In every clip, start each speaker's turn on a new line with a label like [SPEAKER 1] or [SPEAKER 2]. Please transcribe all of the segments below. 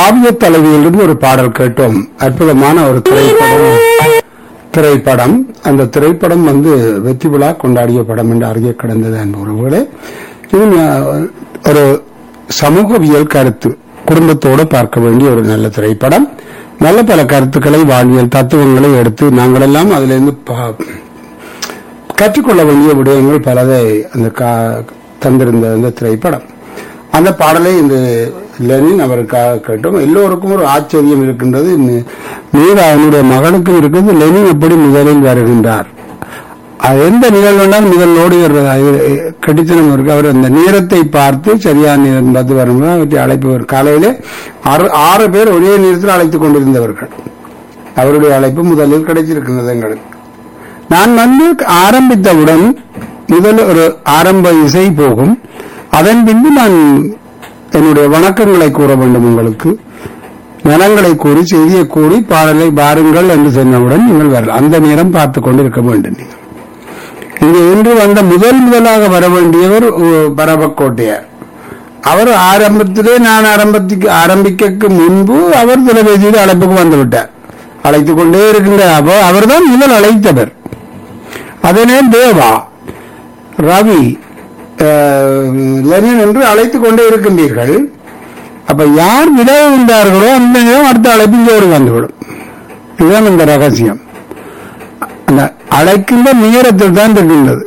[SPEAKER 1] காவிய தலைவியிலிருந்து ஒரு பாடல் கேட்டோம் அற்புதமான ஒரு திரைப்படம் திரைப்படம் அந்த திரைப்படம் வந்து வெற்றி விழா கொண்டாடிய படம் என்று அறிய கிடந்தது என்பவர்களே இது அஹ், ஒரு சமூகவியல் கருத்து குடும்பத்தோடு பார்க்க வேண்டிய ஒரு நல்ல திரைப்படம் நல்ல பல கருத்துக்களை வாழ்வியல் தத்துவங்களை எடுத்து நாங்களெல்லாம் அதிலிருந்து பா- கற்றுக்கொள்ள வேண்டிய விடயங்கள் பலதை அந்த கா- தந்திருந்த அந்த திரைப்படம் அந்த பாடலை இந்த லெனின் அவருக்காக கேட்டோம் எல்லோருக்கும் ஒரு ஆச்சரியம் இருக்கின்றது மீ- மீரா அவனுடைய மகனுக்கும் இருக்குது லெனின் எப்படி முதலில் வருகின்றார் அது எந்த நிகழ்வுனால் முதல் ஓடி கடித்தனம் இருக்கு அவர் அந்த நேரத்தை பார்த்து சரியான நேரம் பார்த்து வரும்போது அவற்றை அழைப்பு காலையிலே ஆறு ஆறு பேர் ஒரே நேரத்தில் அழைத்துக் கொண்டிருந்தவர்கள் அவருடைய அழைப்பு முதலில் கிடைச்சிருக்கின்றது எங்களுக்கு நான் வந்து ஆரம்பித்தவுடன் முதல் ஒரு ஆரம்ப இசை போகும் அதன் பின்பு நான் என்னுடைய வணக்கங்களை கூற வேண்டும் உங்களுக்கு நலங்களை கூறி செய்தியை கூறி பாடலை பாருங்கள் என்று சொன்னவுடன் நீங்கள் வரலாம் அந்த நேரம் பார்த்து கொண்டு இருக்க வேண்டும் நீங்கள் இங்கு இன்று வந்த முதல் முதலாக வர வேண்டியவர் உ- பரவக்கோட்டையார் அவர் ஆரம்பத்திலே நான் ஆரம்பத்துக்கு ஆரம்பிக்க முன்பு அவர் தொலைபேசியில் அழைப்புக்கு வந்து விட்டார் அழைத்துக் கொண்டே இருக்கின்ற அப்போ அவர்தான் முதல் அழைத்தவர் அதனே தேவா ரவி அஹ், லெனின் என்று அழைத்துக் கொண்டே இருக்கின்றீர்கள் அப்ப யார் விளைவுண்டார்களோ அந்த நேரம் அடுத்த அழைப்பிஞ்சோடு வந்துவிடும் இதுதான் இந்த ரகசியம் அந்த அழைக்கின்ற நேரத்தில் தான் இருக்கின்றது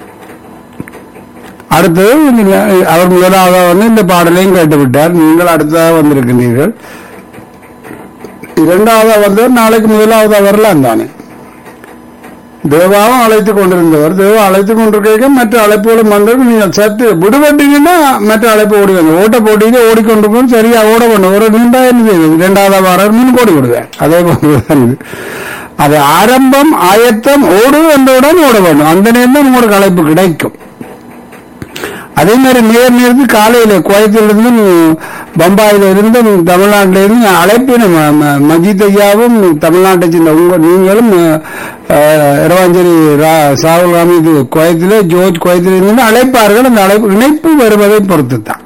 [SPEAKER 1] அடுத்தது நீங்க, அவர் முதலாக வந்து இந்த பாடலையும் கேட்டுவிட்டார் நீங்கள் அடுத்ததாக வந்திருக்கின்றீர்கள் இரண்டாவதா வந்தவர் நாளைக்கு முதலாவதா வரலாம் தானே தேவாவும் அழைத்துக் கொண்டிருந்தவர் தேவா அழைத்துக் கொண்டிருக்க மற்ற அழைப்புகளும் வந்தவர் நீங்கள் சற்று விடுபட்டீங்கன்னா மற்ற அழைப்பு ஓடி வந்து ஓட்ட போட்டியில ஓடிக்கொண்டிருக்கும் சரியா ஓட வேண்டும் ஒரு நீண்டா என்ன செய்வது இரண்டாவது வாரம் மீன் கோடி விடுவேன் அதே போலதான் இது அது ஆரம்பம் ஆயத்தம் ஓடு என்றவுடன் ஓட வேண்டும் அந்த நேரம் தான் உங்களுக்கு அழைப்பு கிடைக்கும் அதே மாதிரி நேர் நேரத்து காலையில கோயத்திலிருந்து பம்பாயில இருந்து தமிழ்நாட்டில இருந்து அழைப்பின ம- ம- மஜித் ஐயாவும் தமிழ்நாட்டை சேர்ந்த உங்க நீங்களும் அஹ், இரவாஞ்சேரி ரா- சாகுல் ராமி இது கோயத்திலே ஜோர்ஜ் கோயத்தில இருந்து அழைப்பார்கள் அந்த அழைப்பு இணைப்பு வருவதை பொறுத்து தான்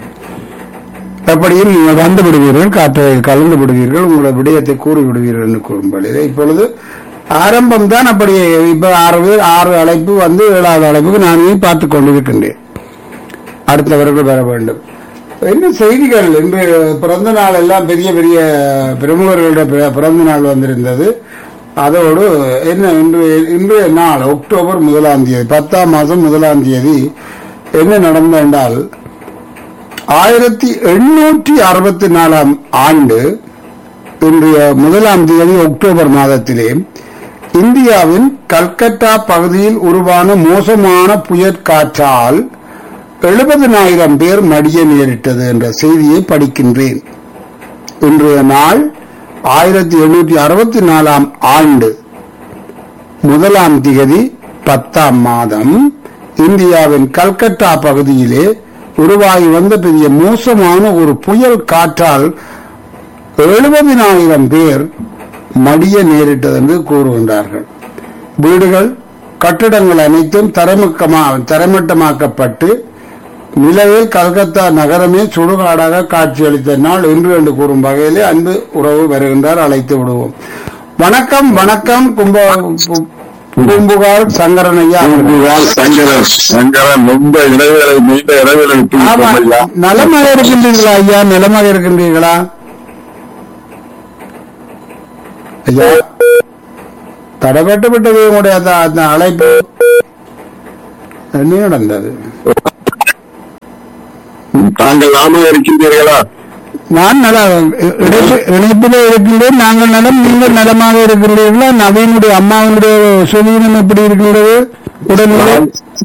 [SPEAKER 1] எப்படியும் நீங்கள் வந்து விடுவீர்கள் காற்றை கலந்து விடுவீர்கள் உங்களோட விடயத்தை கூறி விடுவீர்கள் என்று கூறும்போது இப்பொழுது ஆரம்பம் தான் அப்படி இப்ப ஆறு பேர் ஆறு அழைப்பு வந்து ஏழாவது அழைப்புக்கு நானே பார்த்துக் கொண்டிருக்கின்றேன் அடுத்தவர்கள் வர வேண்டும் என்ன செய்திகள் இன்று பிறந்த நாள் எல்லாம் பெரிய பெரிய பிரமுகர்களுடைய பி- பிறந்த நாள் வந்திருந்தது அதோடு என்ன இன்று இன்றைய நாள் அக்டோபர் முதலாம் தேதி பத்தாம் மாதம் முதலாம் தேதி என்ன நடந்தது என்றால் ஆயிரத்தி எண்ணூற்றி அறுபத்தி நாலாம் ஆண்டு இன்றைய முதலாம் தேதி அக்டோபர் மாதத்திலே இந்தியாவின் கல்கத்தா பகுதியில் உருவான மோசமான புயற்காற்றால் எழுபதினாயிரம் பேர் மடிய நேரிட்டது என்ற செய்தியை படிக்கின்றேன் இன்றைய நாள் ஆயிரத்தி எண்ணூற்றி அறுபத்தி நாலாம் ஆண்டு முதலாம் திகதி பத்தாம் மாதம் இந்தியாவின் கல்கத்தா பகுதியிலே உருவாகி வந்த பெரிய மோசமான ஒரு புயல் காற்றால் எழுபதினாயிரம் பேர் மடிய நேரிட்டது என்று கூறுகின்றார்கள் வீடுகள் கட்டிடங்கள் அனைத்தும் தரமக்கமா தரமட்டமாக்கப்பட்டு நிலவில் கல்கத்தா நகரமே சுடுகாடாக காட்சியளித்த நாள் இன்று என்று கூறும் வகையிலே அன்பு உறவு வருகின்றார் அழைத்து விடுவோம் வணக்கம் வணக்கம் கும்ப கு- பூம்புகார் சங்கரன் ஐயா அவர்கள்.
[SPEAKER 2] பூம்புகார் சங்கரன் சங்கரன் ரொம்ப இடைவேளை நீண்ட இடைவேளை விட்டு
[SPEAKER 1] ஆமா
[SPEAKER 2] விட்டோம் ஐயா.
[SPEAKER 1] நலமாக இருக்கின்றீர்களா ஐயா நலமாக இருக்கின்றீர்களா ஐயா தடப்பட்டு விட்டது உங்களுடைய அந்த அந்த அழைப்பு என்ன நடந்தது
[SPEAKER 2] தாங்கள் நாம இருக்கின்றீர்களா
[SPEAKER 1] நான் நல இணைப்பு- இணைப்பிலே இருக்கின்றேன் நாங்கள் நலம் நீங்கள் நலமாக இருக்கின்றீர்களா நவீனுடைய அம்மாவினுடைய சுதீனம் எப்படி இருக்கின்றது உடல்நிலை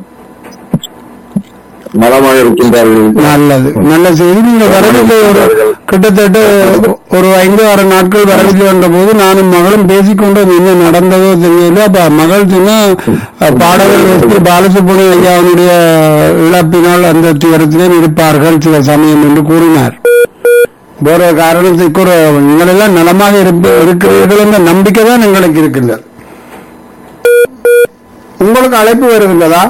[SPEAKER 2] நலமாக இருக்கின்றார்கள்
[SPEAKER 1] நல்லது நல்ல செய்தி நீங்க வரவில்லை ஒரு கிட்டத்தட்ட ஒரு ஐந்து ஆறு நாட்கள் வரவில்லை என்ற போது நானும் மகளும் பேசிக்கொண்டோம் என்ன நடந்ததோ தெரியல அப்ப மகள் சொன்ன அஹ், பாடகர் எஸ் பி பாலசுப்ரமணிய ஐயாவுடைய இழப்பினால் அந்த துயரத்திலே இருப்பார்கள் சில சமயம் என்று கூறினார் வேற காரணத்தை கூற நீங்களெல்லாம் நலமாக இருப்ப- இருக்கிறீர்கள் என்ற நம்பிக்கை தான் எங்களுக்கு இருக்கின்றது உங்களுக்கு அழைப்பு வருகின்றதா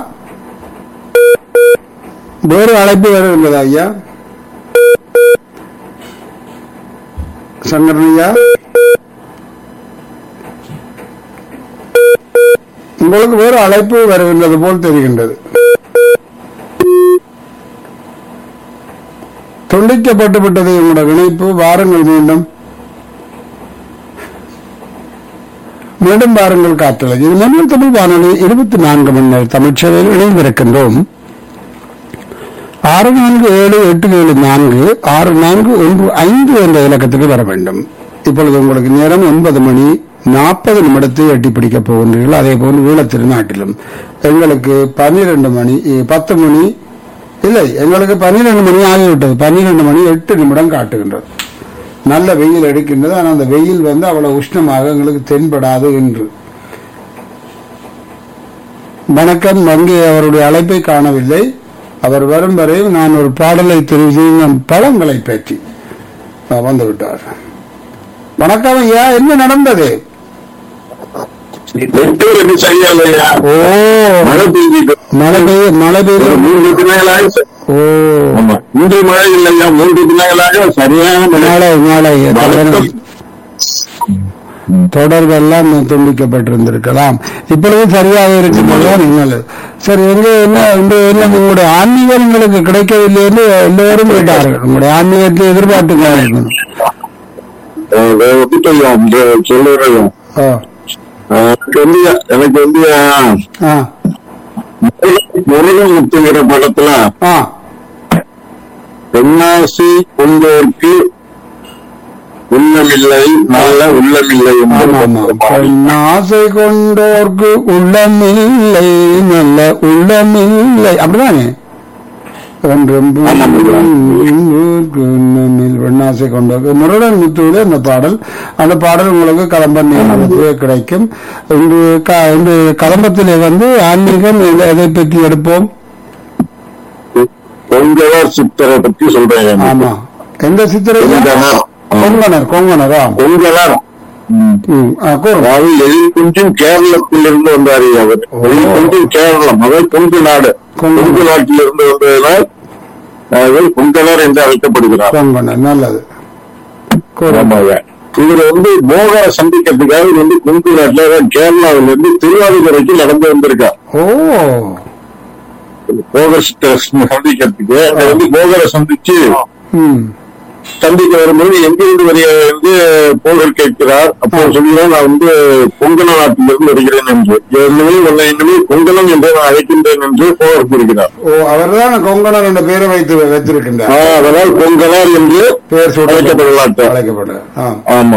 [SPEAKER 1] வேறு அழைப்பு வருகின்றதா ஐயா சங்கரனையா உங்களுக்கு வேறு அழைப்பு வருகின்றது போல் தெரிகின்றது துண்டிக்கப்பட்டு விட்டது உங்களோட இணைப்பு வாருங்கள் மீண்டும் மீண்டும் வாருங்கள் காற்றலை இது மன்னர் தமிழ் வானொலி இருபத்தி நான்கு மணி நேர தமிழ்ச்சேவையில் இணைந்திருக்கின்றோம் ஆறு நான்கு ஏழு எட்டு ஏழு நான்கு ஆறு நான்கு ஒன்று ஐந்து என்ற இலக்கத்துக்கு வர வேண்டும் இப்பொழுது உங்களுக்கு நேரம் ஒன்பது மணி நாற்பது நிமிடத்தை எட்டி பிடிக்கப் போகின்றீர்கள் அதே போன்று ஈழத்திருநாட்டிலும் எங்களுக்கு பன்னிரண்டு மணி eh, பத்து மணி இல்லை எங்களுக்கு பன்னிரண்டு மணி ஆகிவிட்டது பன்னிரண்டு மணி எட்டு நிமிடம் காட்டுகின்றது நல்ல வெயில் அடிக்கின்றது ஆனால் அந்த வெயில் வந்து அவ்வளவு உஷ்ணமாக எங்களுக்கு தென்படாது என்று வணக்கம் வங்கி அவருடைய அழைப்பை காணவில்லை அவர் வரும் வரை நான் ஒரு பாடலை தெரிவு செய்யும் பழங்களை பற்றி அஹ், வந்து விட்டார் வணக்கம் ஐயா என்ன நடந்தது
[SPEAKER 2] நெட்டூர் எப்படி சரியா இல்லையா
[SPEAKER 1] ஓ
[SPEAKER 2] மழை பெய்ஞ்சிட்டு
[SPEAKER 1] மழை பெய்ய மழை
[SPEAKER 2] ஒரு
[SPEAKER 1] பெய்ய
[SPEAKER 2] மூன்று தினங்களாக
[SPEAKER 1] ஓ
[SPEAKER 2] ஆமா இன்று மழை இல்லையா மூன்று தினங்களாக சரியான மழை
[SPEAKER 1] நாளை நாளை
[SPEAKER 2] வணக்கம்.
[SPEAKER 1] தொடர்பெல்லாம் துண்டிக்கப்பட்டிருந்திருக்கலாம் இப்பொழுது சரியாக இருக்கின்றதா நீங்கள் சரி எங்க என்ன இந்த என்ன உங்களுடைய ஆன்மீகம் உங்களுக்கு கிடைக்கவில்லை என்று எல்லோரும் கேட்டார்கள் உங்களுடைய ஆன்மீகத்தை எதிர்பார்த்து
[SPEAKER 2] விட்டுட்டோம் சொல்லுறோம்
[SPEAKER 1] ஆ
[SPEAKER 2] எனக்கு வந்து எனக்கு வந்து
[SPEAKER 1] ஆ
[SPEAKER 2] முருகன் முத்துங்கிற படத்துல
[SPEAKER 1] ஆ
[SPEAKER 2] பெண்ணாசி கொண்டோர்க்கு உள்ளமில்லை நல்ல உள்ளமில்லை
[SPEAKER 1] ஆமா ஆமா
[SPEAKER 2] என்பது
[SPEAKER 1] பெண் ஆசை கொண்டோர்க்கு உள்ளமில்லை நல்ல உள்ளமில்லை அப்படிதானே ஒன்றும் வெண்ணாசை கொண்டோர்க்கு முருடன் முத்துவிலே அந்த பாடல் அந்த பாடல் உங்களுக்கு கலம்பன் நேரத்திலே கிடைக்கும் இன்று க- இன்று கலம்பத்திலே வந்து ஆன்மீகம் எதை- எதை பற்றி எடுப்போம்
[SPEAKER 2] பொங்கலர் சித்தரை பத்தி சொல்றேன்
[SPEAKER 1] ஆமா எந்த சித்திரை
[SPEAKER 2] பொங்கலர்
[SPEAKER 1] கொங்கணர் கொங்கணரா
[SPEAKER 2] பொங்கலர் ம்.
[SPEAKER 1] ம், ஆ, கூறுங்க
[SPEAKER 2] அதாவது எழில்குஞ்சும் கேரளத்திலிருந்து வந்தாரு அவர் எழில்குஞ்சும் கேரளம் அதாவது கொங்கு நாடு
[SPEAKER 1] கொங்கு.
[SPEAKER 2] கொங்கு நாட்டிலிருந்து வந்ததனால் அவர் பொங்கலர் என்று அழைக்கப்படுகிறார்
[SPEAKER 1] கொங்கணர் நல்லது கூறுங்க
[SPEAKER 2] ஆமாங்க இவர் வந்து மோகரை சந்திக்கிறதுக்காக இவர் வந்து கொங்கு நாட்டுல அதாவது கேரளாவில இருந்து திருவாரூரைக்கு நடந்து வந்திருக்கார்
[SPEAKER 1] ஓ
[SPEAKER 2] மோகர் சித்தரை சந்திக்கிறதுக்கு அங்க வந்து மோகரை சந்திச்சு
[SPEAKER 1] ம்
[SPEAKER 2] சந்திக்க வரும்போது எங்கிருந்து வரிய வந்து போகர் கேட்கிறார் அப்போ சொல்கிறார் நான் வந்து பொங்கல நாட்டிலிருந்து வருகிறேன் என்று என்னவே உன்னை இனிமே பொங்கலம் என்று நான் அழைக்கின்றேன் என்று போகர் கூறுகிறார்
[SPEAKER 1] ஓ அவர்தான் கொங்கணர் என்ற பெயரை வைத்து வைத்திருக்கின்றார்
[SPEAKER 2] ஆஹ் அதனால் பொங்கலார் என்று
[SPEAKER 1] பெயர் சூட்ட
[SPEAKER 2] அழைக்கப்படலாட்டார்
[SPEAKER 1] அழைக்கப்படுறார் ஆ.
[SPEAKER 2] ஆமா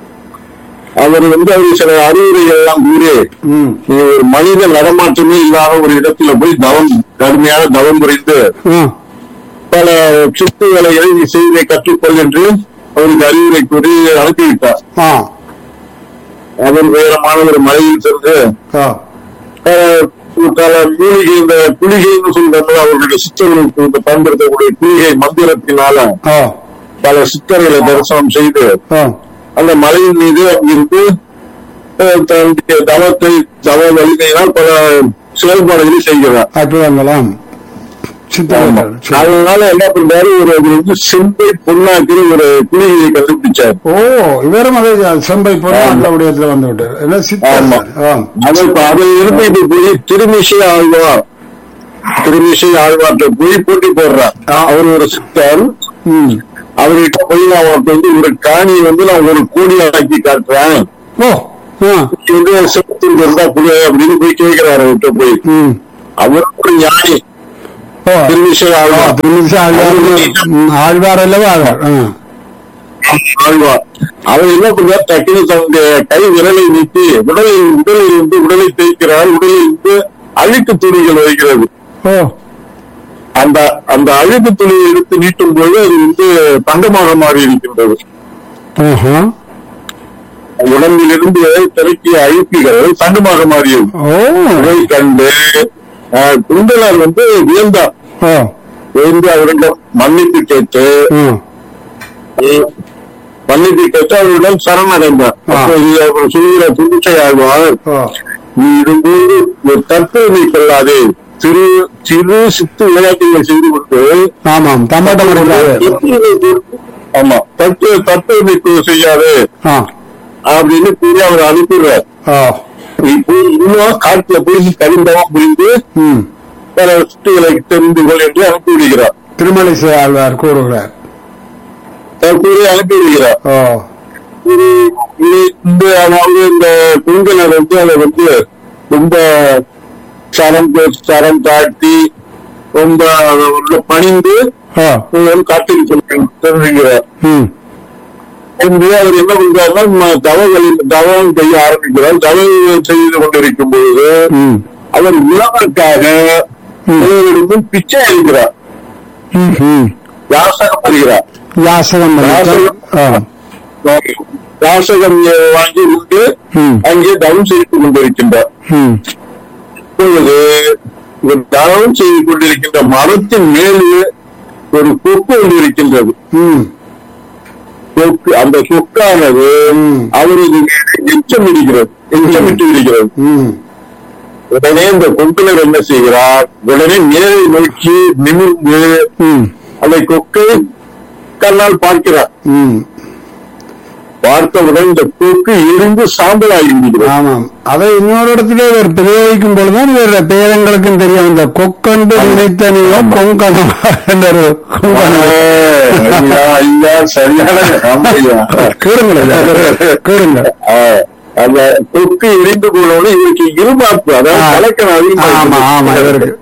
[SPEAKER 2] அவர் வந்து அவர் சில அறிவுரைகள் எல்லாம் கூறி
[SPEAKER 1] ம்
[SPEAKER 2] நீ ஒரு மனித நடமாட்டமே இல்லாத ஒரு இடத்துல போய் தவம் கடுமையான தவம் புரிந்து
[SPEAKER 1] ஆ.
[SPEAKER 2] பல சித்து வேலைகளை நீ செய்வதை கற்றுக்கொள் என்று அவருக்கு அறிவுரை கூறி அனுப்பிவிட்டார்
[SPEAKER 1] ஆ
[SPEAKER 2] அவர் உயரமான ஒரு மலையில் சென்று
[SPEAKER 1] ஆ
[SPEAKER 2] அஹ், பல மூலிகை இந்த குளிகைன்னு சொல்றாங்க அவர்களுடைய சித்தர்களுக்கு இந்த பயன்படுத்தக்கூடிய குளிகை மந்திரத்தினால
[SPEAKER 1] ஆ
[SPEAKER 2] பல சித்தர்களை தரிசனம் செய்து
[SPEAKER 1] ஆ
[SPEAKER 2] அந்த மலையின் மீது அங்கிருந்து அஹ், தன்னுடைய தவத்தை தவ வலிமையினால் பல செயல்பாடுகளை செய்கிறார்
[SPEAKER 1] அற்புதங்களாம் சித்தர்கள் சரி.
[SPEAKER 2] அதனால என்ன பண்றாரு ஒரு அவர் வந்து செம்பை பொன்னாக்கிற ஒரு குளிகையை கண்டுபிடிச்சார்
[SPEAKER 1] ஓ இவரும் அதே செம்பை போல அந்த விடயத்துல வந்து விட்டார் என்ன
[SPEAKER 2] ஆமா.
[SPEAKER 1] சித்தர் ஆ.
[SPEAKER 2] அதை அதை இருந்து இப்ப போய் திருமிசை ஆழ்வார் திருமிசை ஆழ்வார்ட்ட போய் போட்டி போடுறார் அவர் ஒரு சித்தர்
[SPEAKER 1] ம்
[SPEAKER 2] அவர்கிட்ட போய் நான் அவருக்கு வந்து ஒரு காணியை வந்து நான் ஒரு கோடி ஆக்கி காட்டுறேன்
[SPEAKER 1] ஓ ஆ
[SPEAKER 2] இது வந்து சிவத்தில் இருந்தா புரிய அப்படின்னு போய் கேட்கிறாரு அவர்கிட்ட போய்
[SPEAKER 1] ம்
[SPEAKER 2] அவர் ஒரு ஞானி
[SPEAKER 1] ஓ
[SPEAKER 2] திருமிசை
[SPEAKER 1] ஆ,
[SPEAKER 2] ஆழ்வார்
[SPEAKER 1] திருமிசை ஆழ்வார் ம், ஆழ்வார் அல்லவா அவர் ஆ.
[SPEAKER 2] ஆழ்வார் அவர் என்ன பண்றார் டக்குனு தன்னுடைய கை விரலை நீட்டி உடலை உடலில் இருந்து உடலை தேய்க்கிறார் உடலில் இருந்து அழுக்கு துணிகள் வைக்கிறது
[SPEAKER 1] ஓ
[SPEAKER 2] அந்த அந்த அழுக்கு துணியை எடுத்து நீட்டும் போது அது வந்து தங்கமாக மாறி இருக்கின்றது
[SPEAKER 1] ஆஹா.
[SPEAKER 2] உடம்பிலிருந்து திரட்டிய அழுக்குகள் தங்கமாக மாறியது
[SPEAKER 1] ஓ
[SPEAKER 2] அதை கண்டு ஆஹ், குண்டலார் வந்து வியந்தார்
[SPEAKER 1] ஓ
[SPEAKER 2] வியந்து அவரிடம் மன்னிப்பு கேட்டு
[SPEAKER 1] ம்
[SPEAKER 2] உம், மன்னிப்பு கேட்டு அவரிடம் சரணடைந்தார்
[SPEAKER 1] ஆ.
[SPEAKER 2] அப்போ இது அவர் சொல்கிற புதுச்சை ஆழ்வார்
[SPEAKER 1] ஓ
[SPEAKER 2] நீ இதுபோது ஒரு தற்போதை கொள்ளாதே சிறு சிறு சித்து விளையாட்டுகளை செய்து கொண்டு
[SPEAKER 1] ஆமாம் தம்மாட்டம் இருக்கிறார்
[SPEAKER 2] ஆமா தட்டு தட்டு நீக்கு செய்யாது
[SPEAKER 1] ஆ
[SPEAKER 2] அப்படின்னு கூறி அவர் அனுப்பிடுறார்
[SPEAKER 1] ஓ
[SPEAKER 2] இப்போ இன்னும் காட்டுல போய் கருந்தவம் புரிந்து
[SPEAKER 1] ம்
[SPEAKER 2] பல சுற்றுகளை தெரிந்து கொள் என்று அனுப்பி விடுகிறார்
[SPEAKER 1] திருமலை ஆழ்வார் கூறுகிறார்
[SPEAKER 2] அவர் கூறி அனுப்பி விடுகிறார்
[SPEAKER 1] ஓ
[SPEAKER 2] இது இது இந்த அதாவது இந்த குழுவினர் வந்து அதை வந்து ரொம்ப சரம் சரம் தாழ்த்தி ரொம்ப அதை உள்ள பணிந்து
[SPEAKER 1] ஓ
[SPEAKER 2] ஒரு காட்டில் தெரிவிக்கிறார்
[SPEAKER 1] ம்
[SPEAKER 2] என்று அவர் என்ன பண்றாருன்னா ம- தவங்களில் தவம் செய்ய ஆரம்பிக்கிறார் தவம் செய்து கொண்டிருக்கும் பொழுது
[SPEAKER 1] ம்
[SPEAKER 2] அவர் உணவுக்காக ஒருவரிடம் பிச்சை அளிக்கிறார்
[SPEAKER 1] ம் ம்
[SPEAKER 2] யாசகம் பெறுகிறார்
[SPEAKER 1] யாசகம் பண்ணிட்டு ஆ
[SPEAKER 2] யாசகம் வாங்கி உண்டு
[SPEAKER 1] ம்
[SPEAKER 2] அங்கே தவம் செய்து கொண்டிருக்கின்றார்
[SPEAKER 1] ம்
[SPEAKER 2] இப்பொழுது இவர் தவம் செய்து கொண்டிருக்கின்ற மரத்தின் மேலே ஒரு கொக்கு ஒன்று இருக்கின்றது
[SPEAKER 1] ம்
[SPEAKER 2] கொக்கு அந்த கொக்கானது
[SPEAKER 1] ம்.
[SPEAKER 2] அவரது மீது எச்சமிடுகிறது எச்சமிட்டு விடுகிறது
[SPEAKER 1] ம்
[SPEAKER 2] உடனே இந்த கொக்குனர் என்ன செய்கிறார் உடனே மேலே நோக்கி நிமிர்ந்து
[SPEAKER 1] ம்
[SPEAKER 2] அந்த கொக்கை கண்ணால் பார்க்கிறார்
[SPEAKER 1] ம்
[SPEAKER 2] பார்த்தவுடன் இந்த கொக்கு எரிந்து சாம்பலாகி விடுகிறது
[SPEAKER 1] ஆமாம் அதை இன்னொரு இடத்துல இவர் பிரயோகிக்கும் பொழுதுதான் இவர் பேரங்களுக்கும் தெரியும் இந்த கொக்கண்டு நினைத்தனியோ கொங்கணம் என்ற ஒரு கொங்கணம்.
[SPEAKER 2] ஐயா, ஐயா, சரியான ஆமையா.
[SPEAKER 1] கேளுங்கள் ஐயா, கேளுங்கள்
[SPEAKER 2] ஆ, அந்த கொக்கு எரிந்து போனோடு இவருக்கு இருமாப்பு அதாவது கலக்கணும்
[SPEAKER 1] ஆமா ஆமா இவருக்கு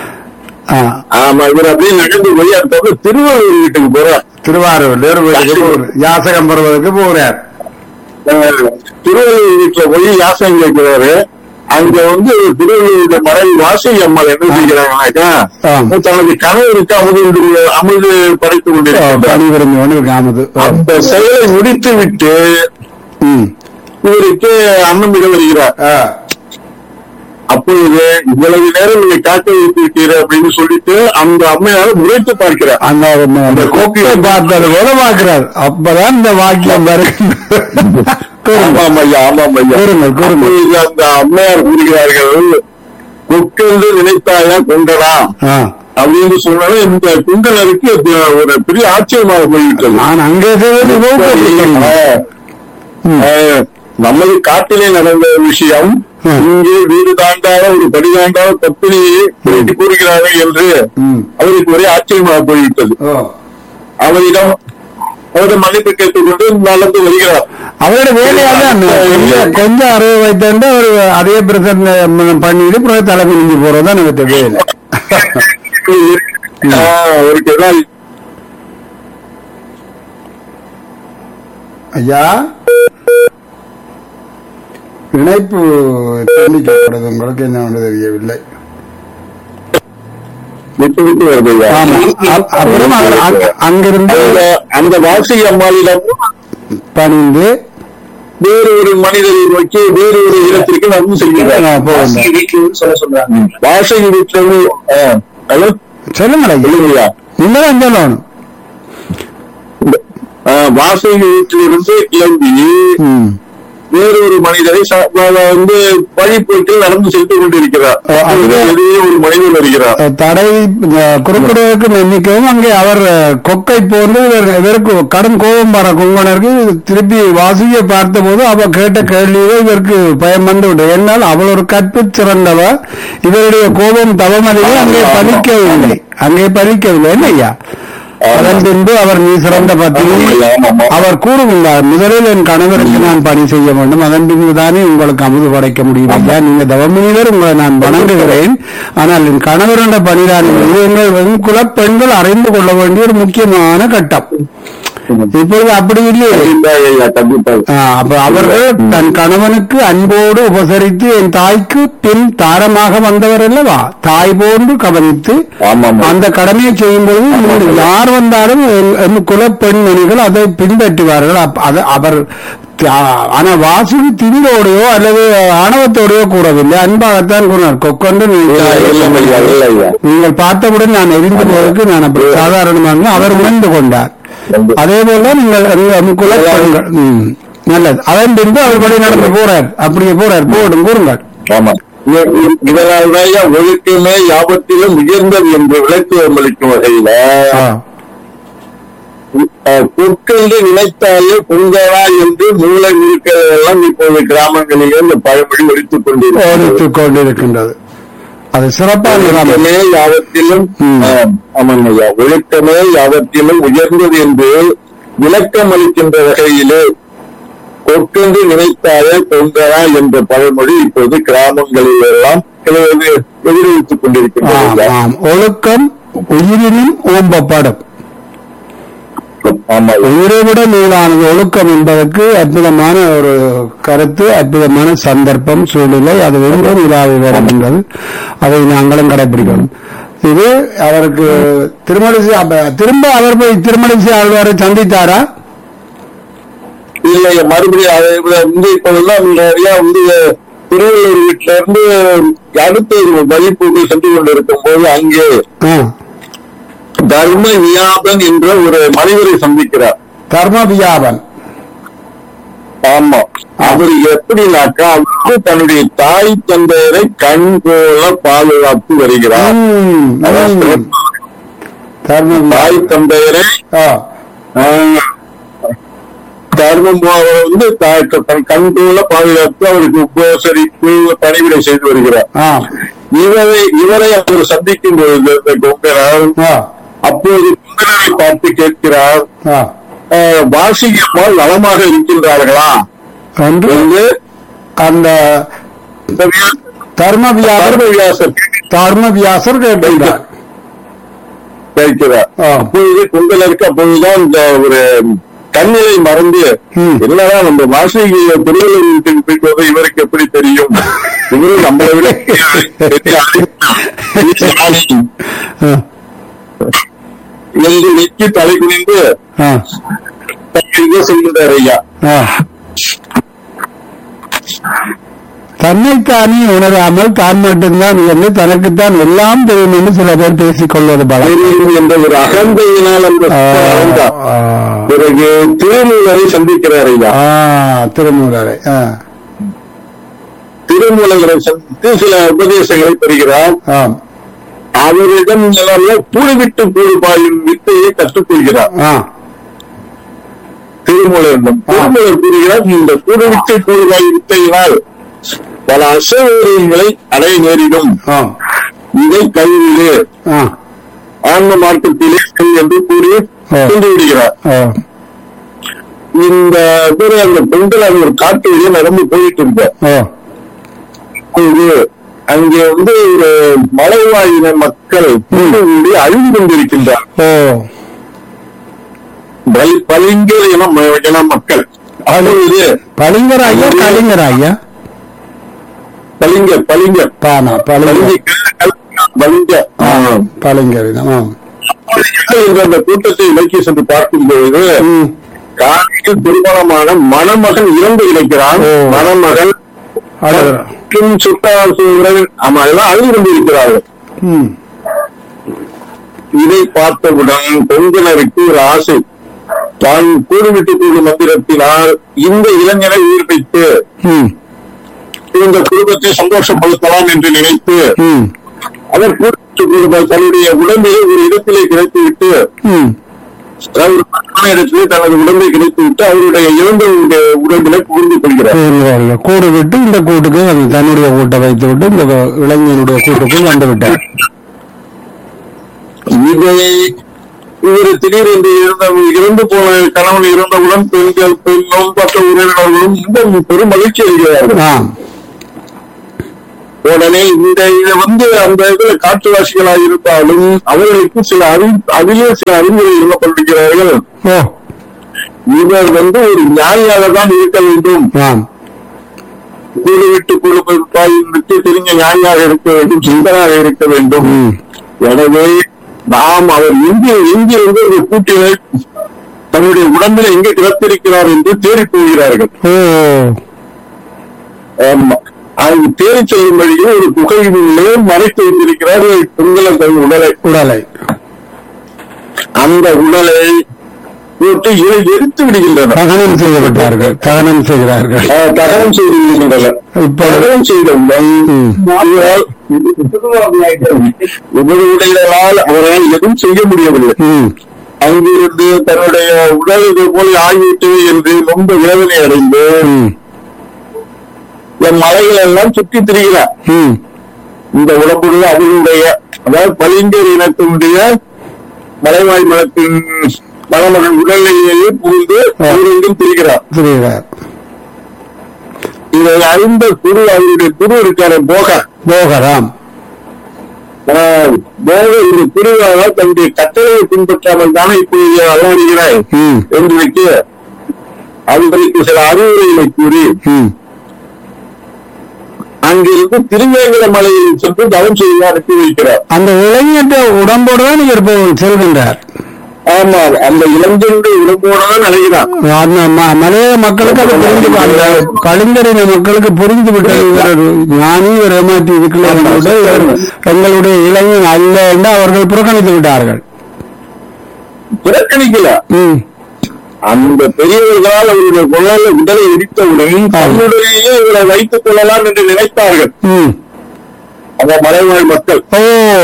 [SPEAKER 1] ஆ,
[SPEAKER 2] ஆமா இவர் அப்படியே நடந்து போய் அடுத்த திருவள்ளூர் வீட்டுக்கு போறார்
[SPEAKER 1] திருவாரூர் நேருவதுக்கு போகிறார் யாசகம் பெறுவதற்கு போகிறார்
[SPEAKER 2] அஹ், திருவள்ளூர் வீட்டுல போய் யாசகம் கேட்கிறாரு அங்க வந்து திருவள்ளுவருடைய மனைவி வாசகி அம்மாள் என்ன செய்கிறாங்கன்னாக்கா
[SPEAKER 1] ஆம்.
[SPEAKER 2] தனது கணவருக்கு அமுது அமுது படைத்துக் கொண்டிருக்கிறார்
[SPEAKER 1] பணிபுரிந்து கொண்டு காமது
[SPEAKER 2] அந்த செயலை முடித்து விட்டு
[SPEAKER 1] ம்
[SPEAKER 2] இவருக்கு அன்னமிட வருகிறார்
[SPEAKER 1] ஆ,
[SPEAKER 2] அப்பொழுது இவ்வளவு நேரம் நீங்க காக்க வைத்து விட்டீர் அப்படின்னு சொல்லிட்டு அந்த அம்மையார முறைத்து பார்க்கிறார்
[SPEAKER 1] அந்த அந்த கொக்கை பார்த்தது போல பார்க்கிறார் அப்பதான் இந்த வாக்கியம் வருகிறது
[SPEAKER 2] ஆமாம் ஐயா ஆமாம் ஐயா
[SPEAKER 1] கூறுங்கள், கூறுங்கள்.
[SPEAKER 2] அப்பொழுது அந்த அம்மையார் கூறுகிறார்கள் கொக்கென்று நினைத்தாயா கொண்டலாம்
[SPEAKER 1] ஆ.
[SPEAKER 2] அப்படின்னு சொன்னாலும் இந்த குண்டலருக்கு ஒரு பெரிய ஆச்சரியமாக போய்விட்டது
[SPEAKER 1] நான் அங்கே செய்வது ஊக்குவிக்கவில்லை.
[SPEAKER 2] ஆஹ்,
[SPEAKER 1] ம்.
[SPEAKER 2] ஆஹ், நமது காட்டிலே நடந்த விஷயம்
[SPEAKER 1] ம்.
[SPEAKER 2] இங்கே வீடு தாண்டாத ஒரு படி தாண்டாத பத்தினியை கூட்டி கூறுகிறார்கள் என்று
[SPEAKER 1] ம்.
[SPEAKER 2] அவருக்கு ஒரே ஆச்சரியமாக போய்விட்டது
[SPEAKER 1] ஓ.
[SPEAKER 2] அவரிடம் அவரிடம் மன்னிப்பு கேட்டுக்கொண்டு நடந்து வருகிறார்
[SPEAKER 1] அவரோட வேலையாதான் கொஞ்சம் கொஞ்சம் அறிவு வைத்தா ஒரு அதே பிரச்சனை பண்ணிட்டு பிறகு தலை குனிஞ்சு போறதுதான் எனக்கு வேலை
[SPEAKER 2] ஆஹ், அவருக்கு எல்லாம்
[SPEAKER 1] ஐயா இணைப்பு துண்டிக்கப்படுது உங்களுக்கு என்ன ஒன்று தெரியவில்லை
[SPEAKER 2] விட்டு விட்டு வருது ஐயா.
[SPEAKER 1] ஆமா அ- அப்புறம் அவர் அங்க- அங்கிருந்து
[SPEAKER 2] அந்த அந்த வாசி அம்மாளிடம்
[SPEAKER 1] பணிந்து
[SPEAKER 2] வேறு ஒரு மனிதரை நோக்கி வேறு ஒரு இடத்திற்கு நடந்து செல்கிறார்
[SPEAKER 1] நான் போகிறேன்.
[SPEAKER 2] வீட்டுல சொல்ல சொல்றாங்க வாசகி வீட்டுல இருந்து ஆஹ், ஹலோ
[SPEAKER 1] சொல்லுங்கள் ஐயா
[SPEAKER 2] இல்லையா
[SPEAKER 1] நீங்க தான் சொல்லணும்
[SPEAKER 2] வாசகி வீட்டிலிருந்து கிளம்பி
[SPEAKER 1] ம்.
[SPEAKER 2] வேறு ஒரு மனிதரை ச- வந்து வழிபோக்கில் நடந்து சென்று கொண்டிருக்கிறார்
[SPEAKER 1] ஆ, அது-
[SPEAKER 2] எதிரே ஒரு மனிதர் வருகிறார்
[SPEAKER 1] தடை அஹ், குறுக்கிடுவதற்கு மன்னிக்கவும் அங்கே அவர் அஹ், கொக்கை போன்று இவர் இவருக்கு கடும் கோபம் வர குங்கனருக்கு திருப்பி வாசியை பார்த்தபோது அவ கேட்ட கேள்வியோ இவருக்கு பயம் வந்து விட்டது என்னால் அவள் ஒரு கற்பு சிறந்தவ இவருடைய கோபம் தவமதியே அங்கே பலிக்கவில்லை அங்கே பலிக்கவில்லை என்ன ஐயா அதன் பின்பு அவர் நீ சிறந்த பத்தினி
[SPEAKER 2] ஆமாம், ஆமாம்.
[SPEAKER 1] அவர் கூறுகின்றார் முதலில் என் கணவருக்கு நான் பணி செய்ய வேண்டும் அதன் பின்பு தானே உங்களுக்கு அமுது படைக்க முடியும் ஐயா நீங்க தவமுனிவர் உங்களை நான் வணங்குகிறேன் ஆனால் என் கணவர் என்ற பணிதான் இது எங்கள் வெண்குல பெண்கள் அறிந்து கொள்ள வேண்டிய ஒரு முக்கியமான கட்டம் இப்பொழுது அப்படி இல்லையே
[SPEAKER 2] கண்டிப்பாக ஐயா, கண்டிப்பாக.
[SPEAKER 1] ஆ, அப்ப அவர்கள் தன் கணவனுக்கு அன்போடு உபசரித்து என் தாய்க்கு பின் தாரமாக வந்தவர் அல்லவா தாய் போன்று கவனித்து
[SPEAKER 2] ஆமாம்
[SPEAKER 1] அந்த கடமையை செய்யும் பொழுது நீங்கள் யார் வந்தாலும் என்- என் குல பெண்மணிகள் அதை பின்பற்றுவார்கள் அப்ப- அது அவர் ஆ, ஆனா வாசுகி திமிரோடையோ அல்லது ஆணவத்தோடையோ கூறவில்லை அன்பாகத்தான் கூறினார் கொக்கொண்டு நீ
[SPEAKER 2] இல்லை, இல்லை ஐயா, இல்லை ஐயா.
[SPEAKER 1] நீங்கள் பார்த்தவுடன் நான் எரிந்து போவதற்கு நான் அப்படி சாதாரணமாக அவர் உணர்ந்து கொண்டார்
[SPEAKER 2] கண்டிப்பா.
[SPEAKER 1] அதே போல நீங்கள் உங்க குல பெண்கள் ம், நல்லது அதன் பின்பு அவர் படி நடந்து போறார் அப்படியே போறார் போடும் கூறுங்கள்
[SPEAKER 2] ஆமா இ- இ- இதனால்தான் ஒழுக்கமே யாபத்திலும் உயர்ந்தது என்று விளக்குவம் அளிக்கும் வகையில
[SPEAKER 1] ஆ,
[SPEAKER 2] அஹ், பொற்கென்று நினைத்தாலே பொங்கலா என்று மூளை முழுக்கெல்லாம் இப்போது கிராமங்களிலே இந்த பழமொழி ஒழித்துக் கொண்டிருக்கிறது
[SPEAKER 1] ஒழித்துக் கொண்டிருக்கின்றது அது சிறப்பான கிராமம்
[SPEAKER 2] ஒழுக்கமே யாவத்திலும்
[SPEAKER 1] ம்.
[SPEAKER 2] ஆம், ஆமாங்க ஐயா ஒழுக்கமே யாவத்திலும் உயர்ந்தது என்று விளக்கம் அளிக்கின்ற வகையிலே கொற்கென்று நினைத்தாலே பொங்கலா என்ற பழமொழி இப்போது கிராமங்களில் எல்லாம் சிலது எதிரொலித்துக் கொண்டிருக்கின்றது
[SPEAKER 1] ஆம்,
[SPEAKER 2] ஐயா.
[SPEAKER 1] ஆம். ஒழுக்கம் உயிரினும் ஓம்பப்படும்
[SPEAKER 2] ஆமா ஐயா.
[SPEAKER 1] உயிரை விட மேலானது ஒழுக்கம் என்பதற்கு அற்புதமான ஒரு கருத்து அற்புதமான சந்தர்ப்பம் சூழ்நிலை அது ஒன்று இல்லாத வருகின்றது அதை நாங்களும் கடைபிடிக்கணும் இது அவருக்கு திருமணி திரும்ப அவர் போய் திருமணி ஆழ்வாரை சந்தித்தாரா
[SPEAKER 2] இல்ல மறுபடியும் அதை விட வந்து இப்ப எல்லாம் நிறைய வந்து திருவள்ளூர் வீட்டுல இருந்து அடுத்த வழிபூட்டு சென்று கொண்டிருக்கும் போது அங்கே
[SPEAKER 1] ஆ.
[SPEAKER 2] தர்ம வியாபன் என்ற ஒரு மனிதரை சந்திக்கிறார்
[SPEAKER 1] தர்ம வியாபன்
[SPEAKER 2] ஆமா அவர் எப்படின்னாக்கா அவர் தன்னுடைய தாய் தந்தையரை கண் போல பாதுகாத்து வருகிறார்
[SPEAKER 1] ம்,
[SPEAKER 2] அதான்
[SPEAKER 1] ம்.
[SPEAKER 2] சிறப்பு.
[SPEAKER 1] தர்ம வியா-
[SPEAKER 2] தாய் தந்தையரை
[SPEAKER 1] ஆ.
[SPEAKER 2] ஆஹ், தர்மம் அவரை வந்து தாய் தன் கண் போல பாதுகாத்து அவருக்கு உபசரிப்பு பணிவிடை செய்து வருகிறார்
[SPEAKER 1] ஆ.
[SPEAKER 2] இவரை இவரை அவர் சந்திக்கும் பொழுது இந்த கொங்கனர்
[SPEAKER 1] ஆ.
[SPEAKER 2] அப்போது கொங்கனரை பார்த்து கேட்கிறார்
[SPEAKER 1] ஆ.
[SPEAKER 2] ஆஹ், வாசிகி அம்மாள் நலமாக இருக்கின்றார்களா
[SPEAKER 1] என்று
[SPEAKER 2] என்று
[SPEAKER 1] அந்த தர்ம வியாபர்
[SPEAKER 2] தர்மவியாசர்
[SPEAKER 1] தர்ம வியாசர் கேட்டார்
[SPEAKER 2] கேட்கிறார்
[SPEAKER 1] ஆ.
[SPEAKER 2] அப்பொழுது கொங்கலருக்கு அப்பொழுதுதான் இந்த ஒரு கண்ணிலை மறந்து
[SPEAKER 1] ம்.
[SPEAKER 2] என்னடா நம்ம வாசிகை திருவள்ளுவர் வீட்டுக்கு போயிட்டு வந்தா இவருக்கு எப்படி தெரியும் இவரு நம்மளை விட பெரிய அறிஞர்.
[SPEAKER 1] ஆ.
[SPEAKER 2] என்று நெக்கி தலை குனிந்து
[SPEAKER 1] ஆ.
[SPEAKER 2] இங்கே செல்கின்றார் ஐயா
[SPEAKER 1] ஆ. தன்னைத்தானே உணராமல் தான் மட்டும்தான் என்று தனக்குத்தான் எல்லாம் தெரியும் என்று சில பேர் பேசிக் கொள்வது பலம்
[SPEAKER 2] தெரியும் என்ற ஒரு அகந்தையினால் அந்த
[SPEAKER 1] ஆ,
[SPEAKER 2] வந்தார்.
[SPEAKER 1] ஆ.
[SPEAKER 2] பிறகு திருமூலரை சந்திக்கிறார் ஐயா
[SPEAKER 1] ஆ, திருமூலரை ஆ.
[SPEAKER 2] திருமூலரை சந்தித்து சில உபதேசங்களை பெறுகிறார்
[SPEAKER 1] ஆம்.
[SPEAKER 2] அவரிடம் எல்லாமே கூடு விட்டு கூடு பாயும் வித்தையை கற்றுக்கொள்கிறார்
[SPEAKER 1] ஆ.
[SPEAKER 2] திருமூலரிடம் திருமூலர் கூறுகிறார் இந்த கூடு விட்டு கூடு பாயும் வித்தையினால் பல அசௌகரியங்களை அடைய நேரிடும்
[SPEAKER 1] ஆம்.
[SPEAKER 2] இதை கைவிடு
[SPEAKER 1] ஆ.
[SPEAKER 2] ஆன்ம மார்க்கத்திலே செல் என்று கூறி
[SPEAKER 1] ஆ.
[SPEAKER 2] சென்று விடுகிறார்
[SPEAKER 1] ஆ.
[SPEAKER 2] இந்த பேரு அந்த பெண்கள் அது ஒரு காட்டு வழியா நடந்து போயிட்டு இருக்க
[SPEAKER 1] ஆ.
[SPEAKER 2] அப்போது அங்கே வந்து ஒரு மலைவாழின மக்கள் கூடி கூடி அழிந்து கொண்டிருக்கின்றார்
[SPEAKER 1] ஓ
[SPEAKER 2] பல்- பளிங்கர் இன ம- இன மக்கள் அழுது
[SPEAKER 1] பளிங்கர் ஐயா கலிங்கர் ஐயா
[SPEAKER 2] பளிங்கர் பளிங்கர்
[SPEAKER 1] பானா பளிங்கர்
[SPEAKER 2] பளிங்கர் ஆ.
[SPEAKER 1] பளிங்கர் இனம். ஆ.
[SPEAKER 2] என்ற அந்த கூட்டத்தை இலக்கிய சென்று பார்க்கும்போது
[SPEAKER 1] ம்.
[SPEAKER 2] காலையில் திருமணமான மணமகன் இறந்து இழைக்கிறான்
[SPEAKER 1] ஓ.
[SPEAKER 2] மணமகன்
[SPEAKER 1] அழுகுறான்.
[SPEAKER 2] மற்றும் சுட்டார் சூழல் ஆமா எல்லாம் அழுது கொண்டிருக்கிறார்கள்
[SPEAKER 1] ம்.
[SPEAKER 2] இதை பார்த்தவுடன் பெண்களருக்கு ஒரு ஆசை தான் கூடுவிட்டு கூடும் மந்திரத்தினால் இந்த இளைஞரை உயிர்ப்பித்து
[SPEAKER 1] ம்.
[SPEAKER 2] இந்த குடும்பத்தை சந்தோஷப்படுத்தலாம் என்று நினைத்து
[SPEAKER 1] ம்.
[SPEAKER 2] அவர் கூடுவிட்டு கூடும் தன்னுடைய உடம்பிலே ஒரு இடத்திலே கிடைத்துவிட்டு
[SPEAKER 1] ம்.
[SPEAKER 2] அதாவது ஒரு பக்கமான இடத்திலே தனது உடம்பை கிடைத்துவிட்டு அவருடைய இறந்தவருடைய உடம்பிலே புகுந்து கொள்கிறார்
[SPEAKER 1] கூறுகிறார்கள். கூடு விட்டு இந்த கூட்டுக்கு அது தன்னுடைய கூட்டை வைத்து விட்டு இந்த இளைஞனுடைய கூட்டுக்குள் வந்து விட்டார்
[SPEAKER 2] இதை இவர் திடீரென்று இறந்த இறந்து போன கணவன் இறந்தவுடன் பெண்கள் பெண்ணும் மற்ற உறவினர்களும் ரொம்ப பெரும் மகிழ்ச்சி அடைகிறார்கள்
[SPEAKER 1] ஆம்
[SPEAKER 2] உடனே இந்த இதை வந்து அந்த இதுல காட்டுவாசிகளாக இருந்தாலும் அவர்களுக்கு சில அறி அதிலே சில அறிவுரை எழுதப்பட்டிருக்கிறார்கள்
[SPEAKER 1] ஓ
[SPEAKER 2] இவர் வந்து ஒரு ஞானியாக தான் இருக்க வேண்டும்
[SPEAKER 1] ஆம்
[SPEAKER 2] கூடு விட்டு குடும்பத்தாய் விட்டு தெரிஞ்ச ஞானியாக இருக்க வேண்டும் சிந்தனாக இருக்க வேண்டும்
[SPEAKER 1] ம்.
[SPEAKER 2] எனவே நாம் அவர் எங்கே எங்கே இருந்து ஒரு கூட்டினை தன்னுடைய உடம்பில் எங்கே கிடத்திருக்கிறார் என்று தேடிப் போகிறார்கள்
[SPEAKER 1] ஓ
[SPEAKER 2] ஆமா. அங்கு தேடி செல்லும் வழியில் ஒரு குகையிலே மறைத்து வைத்திருக்கிறார் பெண்கள் தன் உடலை
[SPEAKER 1] உடலை
[SPEAKER 2] அந்த உடலை போட்டு இதை எரித்து விடுகின்றனர்
[SPEAKER 1] தகனம் செய்யப்பட்டார்கள் தகனம் செய்கிறார்கள்
[SPEAKER 2] ஆஹ், தகனம் செய்து விடுகின்றனர்
[SPEAKER 1] இப்பொழுது
[SPEAKER 2] தகனம் செய்தவுடன்
[SPEAKER 1] ம்.
[SPEAKER 2] இவரால் இவருடையதால் அவரால் எதுவும் செய்ய முடியவில்லை
[SPEAKER 1] ம்.
[SPEAKER 2] அங்கிருந்து தன்னுடைய உடல் இது போல் ஆகிவிட்டது என்று ரொம்ப வேதனை அடைந்து
[SPEAKER 1] ம்,
[SPEAKER 2] என் மலைகள் எல்லாம் சுற்றி திரிகிறார்
[SPEAKER 1] ம்.
[SPEAKER 2] இந்த உடம்புள்ள அவர்களுடைய அதாவது பளிங்கர் இனத்தினுடைய மலைவாய் மலத்தின் மணமகன் உடலிலேயே புகுந்து ஊரெங்கும் திரிகிறார்
[SPEAKER 1] புரிகிறார்
[SPEAKER 2] இதை அறிந்த குரு அவருடைய குரு இருக்காரு போக
[SPEAKER 1] போகராம்
[SPEAKER 2] போக இந்த குருவாக தன்னுடைய கட்டளையை பின்பற்றாமல் தானே இப்படி அல்லாடுகிறாய்
[SPEAKER 1] ம்,
[SPEAKER 2] என்று அவர்களுக்கு சில அறிவுரைகளை கூறி
[SPEAKER 1] ம்.
[SPEAKER 2] அங்கிருந்து திருவேங்கட மலையில் சென்று தவம் செய்து அனுப்பி வைக்கிறார்
[SPEAKER 1] அந்த இளைஞற்ற உடம்போடு தான் இவர் போ- செல்கின்றார்
[SPEAKER 2] ஆமா அந்த இளஞ்சென்று உடம்போடு தான் அழைகிறார்
[SPEAKER 1] அந்த ம- மலையாள மக்களுக்கு அது புரிந்து அந்த கலிங்கரின மக்களுக்கு புரிந்து விட்டது இவர் ஒரு ஞானி இவர் ஏமாற்றி இருக்கிறார் என்று இவர் எங்களுடைய இளைஞன் அல்ல என்று அவர்கள் புறக்கணித்து விட்டார்கள்
[SPEAKER 2] புறக்கணிக்கல
[SPEAKER 1] ம்,
[SPEAKER 2] அந்த பெரியவர்களால் அவருடைய கொள்ளால உடலை இடித்தவுடன் தன்னுடனேயே இவரை வைத்துக் கொள்ளலாம் என்று நினைத்தார்கள்
[SPEAKER 1] ம்.
[SPEAKER 2] அந்த மலைவாழ் மக்கள்
[SPEAKER 1] ஓ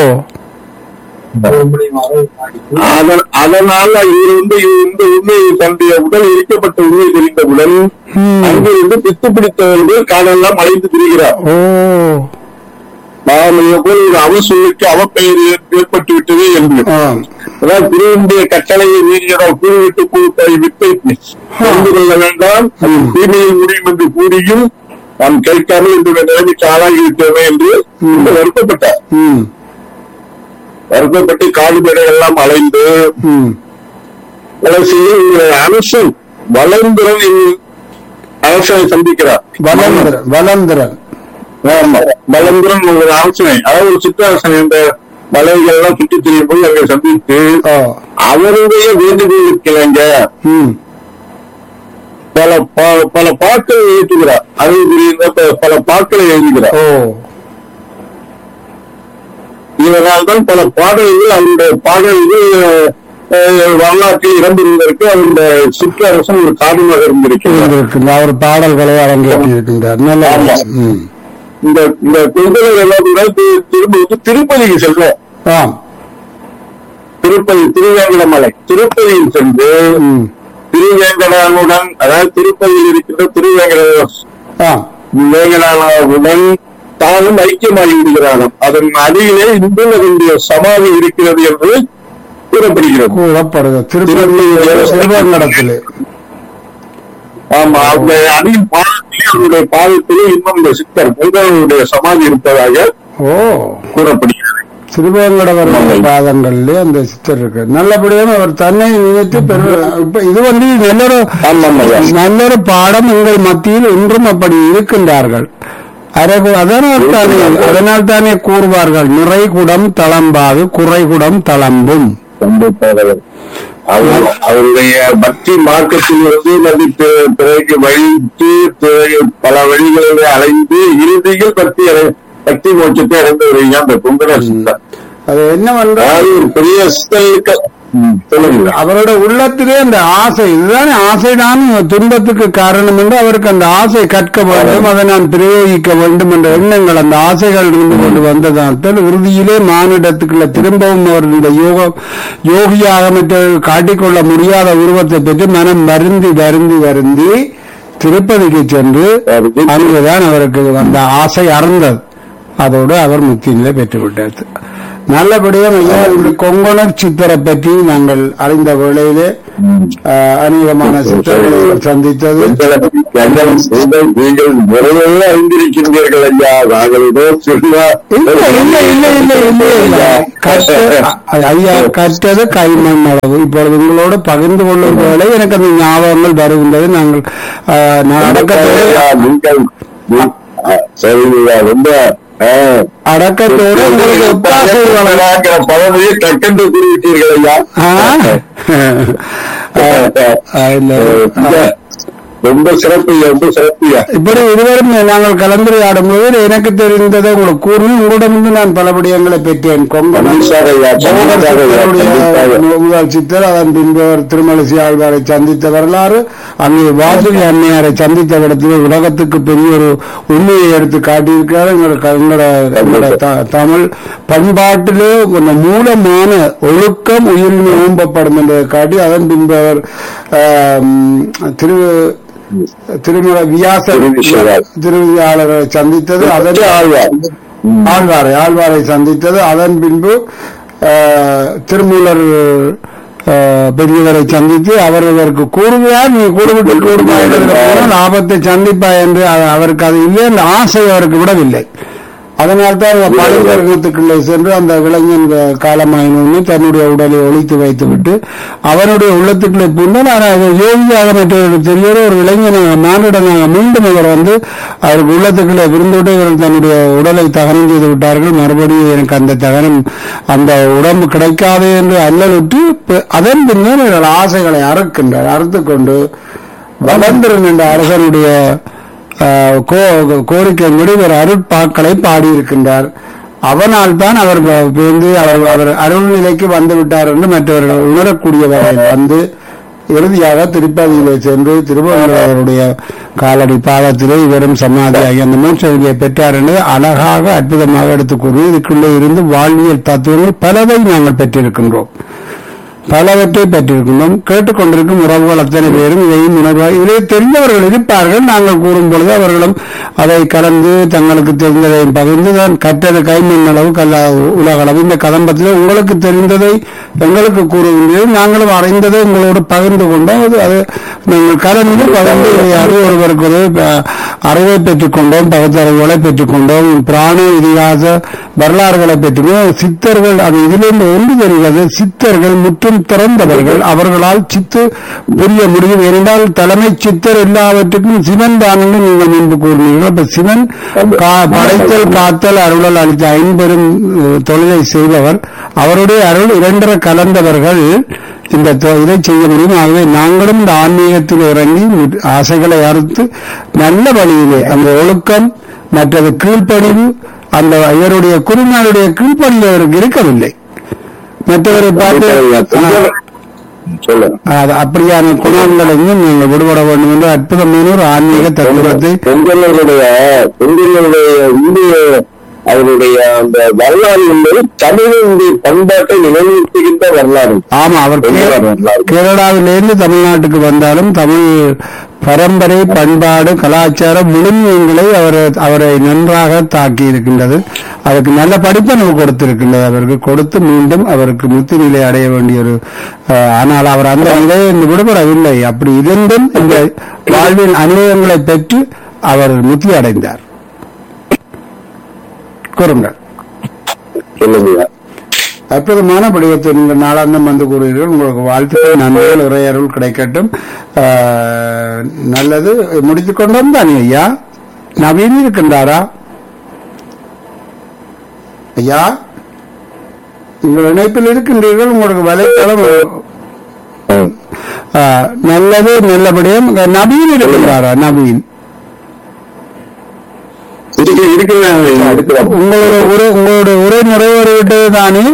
[SPEAKER 2] அதன்- அதனால இவர் வந்து இந்த உண்மையை தன்னுடைய உடல் இடிக்கப்பட்ட உண்மை தெரிந்தவுடன்
[SPEAKER 1] ம்.
[SPEAKER 2] அங்கிருந்து பித்து பிடித்தவர்கள் காலெல்லாம் அழைத்து திரிகிறார்
[SPEAKER 1] ஓ
[SPEAKER 2] நாம் போல் ஒரு அவசூலுக்கு அவப்பெயர் ஏற்- ஏற்பட்டு விட்டது என்று
[SPEAKER 1] ஆ.
[SPEAKER 2] அதாவது குருவினுடைய கட்டளையை மீறியதால் குருவிட்டு கொடுத்த வித்தை தெரிந்து கொள்ள வேண்டாம் அது தீமையில் முடியும் என்று கூறியும் நாம் கேட்காமல் இந்த நிலைமைக்கு ஆளாகி விட்டோமே என்று ரொம்ப வருத்தப்பட்டார்
[SPEAKER 1] ம்,
[SPEAKER 2] வருத்தப்பட்டு காடுபேடை எல்லாம் அலைந்து
[SPEAKER 1] ம்.
[SPEAKER 2] கடைசியில் இந்த அரசன் வளர்ந்துடன் அரசனை சந்திக்கிறார்
[SPEAKER 1] வலந்திரன் வலந்திரன்
[SPEAKER 2] ஆமா வளர்ந்துடன் ஒரு அரசனை அதாவது ஒரு சிற்றரசன் இந்த மலைகள் எல்லாம் சுற்றி திரியும் போது அங்கே சந்தித்து
[SPEAKER 1] ஓ
[SPEAKER 2] அவருடைய வேண்டுகோளுக்கு இணங்க
[SPEAKER 1] ம்
[SPEAKER 2] பல ப- பல பாக்களை எழுதுகிறார் அது புரியுங்க ப- பல பாக்களை எழுதுகிறார்
[SPEAKER 1] ஓ
[SPEAKER 2] இதனால் தான் பல பாடல்கள் அவருடைய பாடல்கள் அஹ், வரலாற்றில் இடம்பெறுவதற்கு அவருடைய சிற்றரசன் ஒரு காரணமாக இருந்திருக்கிறார்
[SPEAKER 1] இருந்திருக்கின்ற அவர் பாடல்களை அரங்கேற்றி இருக்கின்றார் நல்ல
[SPEAKER 2] ஆமா.
[SPEAKER 1] ம்.
[SPEAKER 2] இந்த இந்த குந்தலர் எல்லாம் கூட தி- திரும்ப வந்து திருப்பதிக்கு செல்வோம்
[SPEAKER 1] ஆம்
[SPEAKER 2] திருப்பதி திருவேங்கடமலை திருப்பதியில் சென்று
[SPEAKER 1] ம்.
[SPEAKER 2] திருவேங்கடனுடன் அதாவது திருப்பதியில் இருக்கின்ற திருவேங்கட
[SPEAKER 1] ஆம்
[SPEAKER 2] வேங்கடானுடன் தானும் ஐக்கியமாகி விடுகிறாராம் அதன் அடியிலே இன்றும் அதனுடைய சமாதி இருக்கிறது என்று கூறப்படுகிறது
[SPEAKER 1] கூறப்படுது திருப்பதி செல்வங்கடத்திலே
[SPEAKER 2] ஆமா அந்த அடியின் பாதத்திலே அவருடைய பாதத்திலே இன்னும் இந்த சித்தர் முருகனுடைய சமாதி இருப்பதாக
[SPEAKER 1] ஓ
[SPEAKER 2] கூறப்படுகிறது
[SPEAKER 1] திருவேங்கடவருடைய பாதங்களிலே அந்த சித்தர் இருக்கு நல்லபடியாக அவர் தன்னை நினைத்து பெரு இப்ப இது வந்து நல்லொரு
[SPEAKER 2] ஆமாம் ஐயா.
[SPEAKER 1] நல்லொரு பாடம் உங்கள் மத்தியில் இன்றும் அப்படி இருக்கின்றார்கள் அரகு அதனால் தானே அதனால் தானே கூறுவார்கள் நிறை குடம் தளம்பாது குறை குடம் தளம்பும்
[SPEAKER 2] கண்டிப்பாக அவர் அவருடைய பக்தி மார்க்கத்தில் இருந்து நதி பி- பிறகு வழித்து பிறகு பல வழிகளிலே அலைந்து இறுதியில் பக்தி அடை- பக்தி மோட்சத்தை அடைந்தவர் அந்த கும்பன சித்தர்
[SPEAKER 1] அது என்னவென்றால்
[SPEAKER 2] அதாவது ஒரு பெரிய சித்தலுக்கு ம், சொல்லுங்க
[SPEAKER 1] அவரோட உள்ளத்திலே அந்த ஆசை இதுதானே ஆசைதான் துன்பத்துக்கு காரணம் என்று அவருக்கு அந்த ஆசை கற்க வேண்டும் அதை நான் பிரயோகிக்க வேண்டும் என்ற எண்ணங்கள் அந்த ஆசைகள் இருந்து கொண்டு வந்ததால் உறுதியிலே மானிடத்துக்குள்ள திரும்பவும் அவர் இந்த யோக யோகியாக மற்றவர்கள் காட்டிக்கொள்ள முடியாத உருவத்தை பெற்று மனம் வருந்தி வருந்தி வருந்தி திருப்பதிக்கு சென்று அங்குதான் அவருக்கு அந்த ஆசை அறந்தது அதோடு அவர் முக்தியிலே பெற்றுவிட்டார் நல்லபடியாக ஐயா இந்த கொங்கணர் சித்தரை பற்றி நாங்கள் அறிந்த வேளையிலே ஆஹ், அநேகமான சித்தர்களை சந்தித்தது
[SPEAKER 2] கண்டனம் செய்த நீங்கள் முறையெல்லாம் அறிந்திருக்கின்றீர்கள் ஐயா நாங்கள் ஏதோ சொல்லுவா
[SPEAKER 1] இல்ல இல்ல இல்ல இல்ல இல்ல இல்ல கற்ற அ- ஐயா கற்றது கைமண் அளவு இப்பொழுது உங்களோடு பகிர்ந்து கொள்ளும் வேளை எனக்கு அந்த ஞாபகங்கள் வருகின்றது நாங்கள் ஆஹ், நான் அடக்கத்தோடு
[SPEAKER 2] ஐயா, நீங்கள் நீ- ஆ, சரிங்க ரொம்ப ஆ.
[SPEAKER 1] அடக்கத்தோடு உங்களுக்கு ஒத்தாசை வழங்க
[SPEAKER 2] பழகிற பழமையை டக்கென்று குறிவிட்டீர்கள் ஐயா
[SPEAKER 1] ஆ? ஆ, இல்ல.
[SPEAKER 2] இந்த ரொம்ப சிறப்பு ரொம்ப சிறப்புயா
[SPEAKER 1] இப்படி இருவரும் நாங்கள் கலந்துரையாடும் போது எனக்கு தெரிந்ததை உங்களுக்கு கூறி உங்களிடமிருந்து நான் பல விடயங்களை பெற்றேன் கொங்கணம்
[SPEAKER 2] கண்டிப்பாக ஐயா, கண்டிப்பாக ஐயா, கண்டிப்பாக.
[SPEAKER 1] முதல் சித்தர் அதன் பின்பு அவர் திருமலசி ஆழ்வாரை சந்தித்த வரலாறு அங்கே வாசுகி அம்மையாரை சந்தித்த இடத்திலே உலகத்துக்கு பெரிய ஒரு உண்மையை எடுத்து காட்டியிருக்கிறார் எங்களோட எங்களோட எங்களோட த- தமிழ் பண்பாட்டிலே ஒரு மூலமான ஒழுக்கம் உயிரின் ஓம்பப்படும் என்பதை காட்டி அதன் பின்பு அவர் ஆம், திரு திருமல வியாசர்
[SPEAKER 2] திருவிசையார்.
[SPEAKER 1] திருவியாளரை சந்தித்தது அதன்
[SPEAKER 2] ஆழ்வார்
[SPEAKER 1] ஆழ்வாரை ஆழ்வாரை சந்தித்தது அதன் பின்பு ஆஹ், திருமூலர் ஆஹ், பெரியவரை சந்தித்து அவர் இதற்கு கூறுகிறார் நீ கூறுவிட்டு கூறுவாய் லாபத்தை சந்திப்பாய் என்று அ- அவருக்கு அது இல்லை அந்த ஆசை அவருக்கு விடவில்லை அதனால் தான் அவர் பழங்கருகத்துக்குள்ளே சென்று அந்த விலங்கின் காலமாயினு தன்னுடைய உடலை ஒழித்து வைத்துவிட்டு அவனுடைய உள்ளத்துக்குள்ளே புண்ணல் ஆனால் யோகியாக மற்றவர்களுக்கு தெரியாத ஒரு இளைஞனாக மானிடனாக மீண்டும் அவர் வந்து அவருக்கு உள்ளத்துக்குள்ளே விருந்துவிட்டு இவர்கள் தன்னுடைய உடலை தகனம் செய்து விட்டார்கள் மறுபடியும் எனக்கு அந்த தகனம் அந்த உடம்பு கிடைக்காது என்று அல்லலுற்று ப- அதன் பின்னர் இவர்கள் ஆசைகளை அறுக்கின்றார் அறுத்துக்கொண்டு வளர்ந்திருந்த என்ற அரசனுடைய ஆஹ், கோ- கோரிக்கையின்படி ஒரு அருட்பாக்களை பாடியிருக்கின்றார் அவனால் தான் அவர் வந்து அவர் அவர் அருள் நிலைக்கு வந்து விட்டார் என்று மற்றவர்கள் உணரக்கூடிய வகையில் வந்து இறுதியாக திருப்பதியிலே சென்று திருவள்ளுவருடைய காலடி பாதத்திலே இவரும் சமாதியாகி அந்த மூச்சவியை பெற்றார் என்று அழகாக அற்புதமாக எடுத்துக் கூறி இதுக்குள்ளே இருந்து வாழ்வியல் தத்துவங்கள் பலதை நாங்கள் பெற்றிருக்கின்றோம் பலவற்றை பெற்றிருக்கின்றோம் கேட்டுக்கொண்டிருக்கும் உறவுகள் அத்தனை பேரும் இதையும் உணர்வாய் இதை தெரிந்தவர்கள் இருப்பார்கள் நாங்கள் கூறும் பொழுது அவர்களும் அதை கலந்து தங்களுக்கு தெரிந்ததை பகிர்ந்து தான் கற்றது கைமண் அளவு கல்ல உலக அளவு இந்த கதம்பத்தில் உங்களுக்கு தெரிந்ததை எங்களுக்கு கூறுகின்றீர்கள் நாங்களும் அறிந்ததை உங்களோடு பகிர்ந்து கொண்டோம் அது அது நீங்கள் கலந்து பகிர்ந்து அது ஒருவருக்கு ஒரு அஹ், அறிவை பெற்றுக் கொண்டோம் பகுத்தறிவுகளை பெற்றுக் கொண்டோம் பிராண இதிகாச வரலாறுகளை பெற்றுக்கொண்டோம் சித்தர்கள் அது இதிலிருந்து ஒன்று தெரிகிறது சித்தர்கள் முற்றும் திறந்தவர்கள் அவர்களால் சித்து புரிய முடியும் என்றால் தலைமை சித்தர் எல்லாவற்றுக்கும் சிவன் தான் என்று நீங்கள் முன்பு கூறினீர்கள் அப்ப சிவன் கா- படைத்தல் காத்தல் அருளல் அளித்த ஐம்பெரும் அஹ், தொழிலை செய்தவர் அவருடைய அருள் இரண்டரை கலந்தவர்கள் இந்த தொ- இதை செய்ய முடியும் ஆகவே நாங்களும் இந்த ஆன்மீகத்தில் இறங்கி மு- ஆசைகளை அறுத்து நல்ல வழியிலே அந்த ஒழுக்கம் மற்றது கீழ்ப்படிவு அந்த இவருடைய குருநாளுடைய கீழ்ப்படிவு அவருக்கு இருக்கவில்லை மற்றவரை பார்த்து
[SPEAKER 2] சொல்லுங்க
[SPEAKER 1] ஆ, அது அப்படியான குணங்களையும் நீங்கள் விடுபட வேண்டும் என்று அற்புதமான ஒரு ஆன்மீக தத்துவத்தை
[SPEAKER 2] பெண்களுடைய பெண்களுடைய இந்திய அவருடைய அந்த வரலாறு என்பது தமிழினுடைய பண்பாட்டை நிலைநிறுத்துகின்ற வரலாறு
[SPEAKER 1] ஆமா அவர் கே-
[SPEAKER 2] வரலாறு
[SPEAKER 1] கேரளாவிலிருந்து தமிழ்நாட்டுக்கு வந்தாலும் தமிழ் பரம்பரை பண்பாடு கலாச்சாரம் விழுமியங்களை அவர் அவரை நன்றாக தாக்கி இருக்கின்றது அதுக்கு நல்ல படிப்பனவு கொடுத்திருக்கின்றது அவருக்கு கொடுத்து மீண்டும் அவருக்கு முத்தி நிலை அடைய வேண்டிய ஒரு அஹ், ஆனால் அவர் அந்த நிலையை இன்று விடுபடவில்லை அப்படி இருந்தும் இந்த வாழ்வின் அனுபவங்களை பெற்று அவர் முத்தி அடைந்தார் கூறுங்கள்
[SPEAKER 2] சொல்லுங்க
[SPEAKER 1] அற்புதமான படிவத்தை நீங்கள் நாளாந்தம் வந்து கூறுகிறீர்கள் உங்களுக்கு வாழ்த்துக்கள் நன்மைகள் இறையருள் கிடைக்கட்டும் ஆஹ், நல்லது முடித்துக் கொண்டோம் தானே ஐயா நவீன் இருக்கின்றாரா ஐயா உங்கள் இணைப்பில் இருக்கின்றீர்கள் உங்களுக்கு வலைத்தளம் ஆஹ், நல்லது நல்லபடியும் நவீன் இருக்கின்றாரா நவீன்
[SPEAKER 2] இருக்கு இருக்கிறாங்க இருக்கிறோம்
[SPEAKER 1] உங்களோட உரை உங்களுடைய உரை நிறைவேறிவிட்டது தானே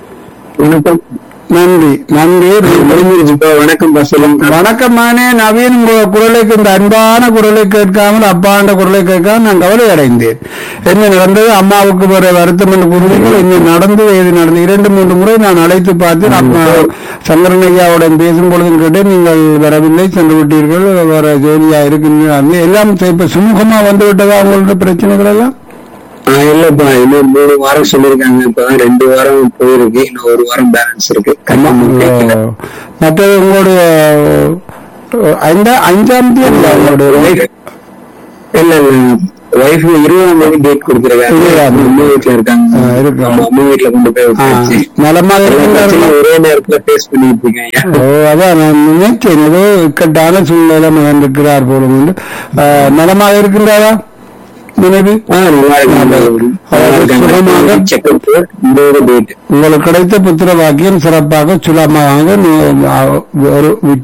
[SPEAKER 1] நன்றி நன்றி
[SPEAKER 2] முடிஞ்சிருச்சுப்பா வணக்கம் பசலம்
[SPEAKER 1] வணக்கமானே நவீன் உங்க குரலுக்கு இந்த அன்பான குரலை கேட்காமல் அப்பாண்ட குரலை கேட்காமல் நான் கவலை அடைந்தேன் என்ன நடந்தது அம்மாவுக்கு ஒரு வருத்தம் என்று கூறுவீர்கள் என்ன நடந்தது ஏது நடந்தது இரண்டு மூன்று முறை நான் அழைத்து பார்த்தேன் அப்பா சங்கரன் ஐயாவுடன் பேசும் பொழுதும் கேட்டேன் நீங்கள் வரவில்லை சென்று விட்டீர்கள் வர ஜோலியா இருக்கின்றீர்கள் எல்லாம் இப்ப சுமூகமா வந்து விட்டதா உங்களோட பிரச்சனைகள் எல்லாம்
[SPEAKER 2] இல்லப்பா இன்னும் மூணு வாரம் சொல்லிருக்காங்க இப்பதான் ரெண்டு வாரம் போயிருக்கு இன்னும் ஒரு வாரம் பேலன்ஸ் இருக்கு
[SPEAKER 1] ஓ. மற்றது உங்களுடைய அஹ், ஐந்தா அஞ்சாம் தேதி உங்களுடைய wife
[SPEAKER 2] இல்ல இல்ல ஒய்ஃப் இருபதாம் தேதி டேட் கொடுத்துருக்காங்க
[SPEAKER 1] இருபதாம் தேதி.
[SPEAKER 2] அம்மா வீட்டுல இருக்காங்க
[SPEAKER 1] ஆ, இருக்காங்க.
[SPEAKER 2] ஆமா, அம்மா வீட்டுல கொண்டு போய்
[SPEAKER 1] ஆ,
[SPEAKER 2] விட்டாச்சு
[SPEAKER 1] நலமாக
[SPEAKER 2] எல்லா
[SPEAKER 1] இருக்கின்றார்கள்
[SPEAKER 2] பிரச்சனையும் ஒரே நேரத்துல ஃபேஸ் பண்ணிட்டு இருக்கேன்
[SPEAKER 1] ஓ அதான் நான் நினைச்சேன் ஏதோ இக்கட்டான சூழ்நிலை மகந்திருக்கிறார் போலும் என்று அஹ், நலமாக இருக்கின்றாரா நினைவு
[SPEAKER 2] ஆ நல்லா
[SPEAKER 1] சுகமாக-
[SPEAKER 2] இருக்காங்க செக்அப் இந்த டேட்
[SPEAKER 1] உங்களுக்கு கிடைத்த புத்திர வாக்கியம் சிறப்பாக சுலமாக நி- ஒரு